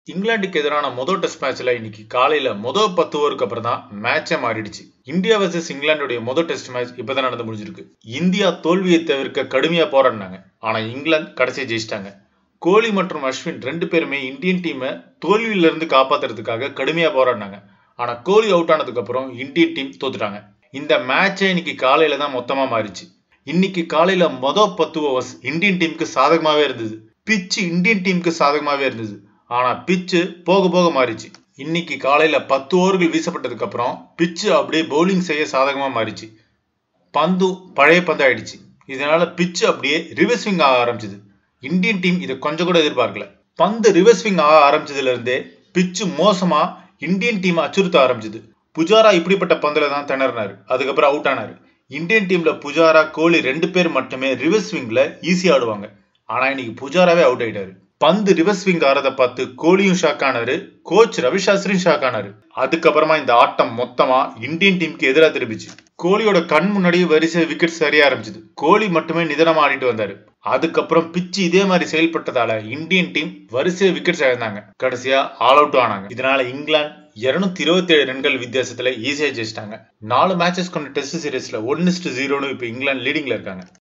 இங்கிலாந்துக்கு எதிரான முதல் டெஸ்ட் மேட்ச்ல இன்னைக்கு காலையில முதல் பத்து ஓவருக்கு அப்புறம் தான் மேட்சே மாறிடுச்சு இந்தியா வர்சஸ் இங்கிலாந்துடைய முதல் டெஸ்ட் மேட்ச் இப்பதான் நடந்து முடிஞ்சிருக்கு இந்தியா தோல்வியை தவிர்க்க கடுமையா போராடினாங்க ஆனா இங்கிலாந்து கடைசியை ஜெயிச்சிட்டாங்க கோலி மற்றும் அஸ்வின் ரெண்டு பேருமே இந்தியன் டீமை தோல்வியில இருந்து காப்பாத்துறதுக்காக கடுமையா போராடினாங்க ஆனா கோலி அவுட் ஆனதுக்கு அப்புறம் இந்தியன் டீம் தோத்துட்டாங்க இந்த மேட்சே இன்னைக்கு காலையில தான் மொத்தமா மாறிச்சு இன்னைக்கு காலையில மொதல் பத்து ஓவர்ஸ் இந்தியன் டீமுக்கு சாதகமாவே இருந்தது பிச்சு இந்தியன் டீமுக்கு சாதகமாவே இருந்தது ஆனா பிச்சு போக போக மாறிச்சு இன்னைக்கு காலையில பத்து ஓவர்கள் வீசப்பட்டதுக்கு அப்புறம் பிச்சு அப்படியே பவுலிங் செய்ய சாதகமா மாறிச்சு பந்து பழைய பந்து ஆயிடுச்சு இதனால பிச்சு அப்படியே ரிவர்ஸ் ஸ்விங் ஆக ஆரம்பிச்சது இந்தியன் டீம் இதை கொஞ்சம் கூட எதிர்பார்க்கல பந்து ரிவர்ஸ் ஸ்விங் ஆக ஆரம்பிச்சதுல இருந்தே பிச்சு மோசமா இந்தியன் டீம் அச்சுறுத்த ஆரம்பிச்சது புஜாரா இப்படிப்பட்ட பந்துல தான் திணறினாரு அதுக்கப்புறம் அவுட் ஆனாரு இந்தியன் டீம்ல புஜாரா கோலி ரெண்டு பேர் மட்டுமே ரிவர்ஸ் ஸ்விங்ல ஈஸியா ஆடுவாங்க ஆனா இன்னைக்கு புஜாராவே அவுட் ஆயிட்டாரு பந்து ரிவர்ஸ் ஸ்விங் ஆறத பார்த்து கோலியும் ஷாக் ஆனாரு கோச் ரவிசாஸ்திரியும் ஷாக் ஆனாரு அதுக்கப்புறமா இந்த ஆட்டம் மொத்தமா இந்தியன் டீமுக்கு எதிராக திரும்பிச்சு கோலியோட கண் முன்னாடியே வரிசை விக்கெட் சரிய ஆரம்பிச்சது கோலி மட்டுமே நிதானமா ஆடிட்டு வந்தாரு அதுக்கப்புறம் பிச்சு இதே மாதிரி செயல்பட்டதால இந்தியன் டீம் வரிசை விக்கெட்ஸ் இழந்தாங்க கடைசியா ஆல் அவுட் ஆனாங்க இதனால இங்கிலாந்து இருநூத்தி இருபத்தி ஏழு ரன்கள் வித்தியாசத்துல ஈஸியா ஜெயிச்சிட்டாங்க நாலு மேட்சஸ் கொண்ட டெஸ்ட் சீரீஸ்ல ஒன்னு ஜீரோன்னு இப்ப இங்கிலாந்து லீடிங்ல இருக்காங்க